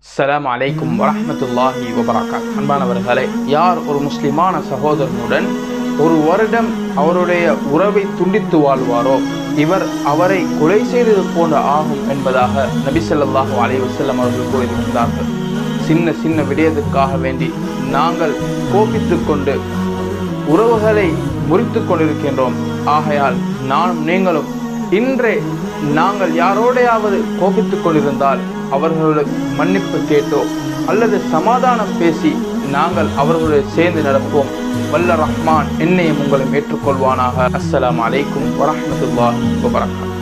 அஸ்ஸலாமு அலைக்கும் வரஹ்மத்துல்லாஹி வபரகாத் அன்பானவர்களே யார் ஒரு முஸ்லிமான சகோதரனுடன் ஒரு வருடம் அவருடைய உறவை துண்டித்து வாழ்வாரோ இவர் அவரை கொலை செய்தது போன்ற ஆகும் என்பதாக நபி ஸல்லல்லாஹு அலைஹி வஸல்லம் அவர்கள் கூறியிருக்கிறார்கள் சின்ன சின்ன விடயத்துக்காக வேண்டி நாங்கள் கோபித்துக் கொண்டு உறவுகளை முறித்து கொண்டிருக்கின்றோம் ஆகையால் நானும் நீங்களும் இன்றே நாங்கள் யாரோடையாவது கோபித்துக் கொண்டிருந்தால் அவர்களுடைய மன்னிப்பு கேட்டோ அல்லது சமாதானம் பேசி நாங்கள் அவர்களுடைய சேர்ந்து நடப்போம் வல்ல ரஹ்மான் என்னையும் உங்களை ஏற்றுக்கொள்வானாக அஸ்ஸலாமு அலைக்கும் வரஹ்மத்துல்லாஹி வபரகாத்துஹு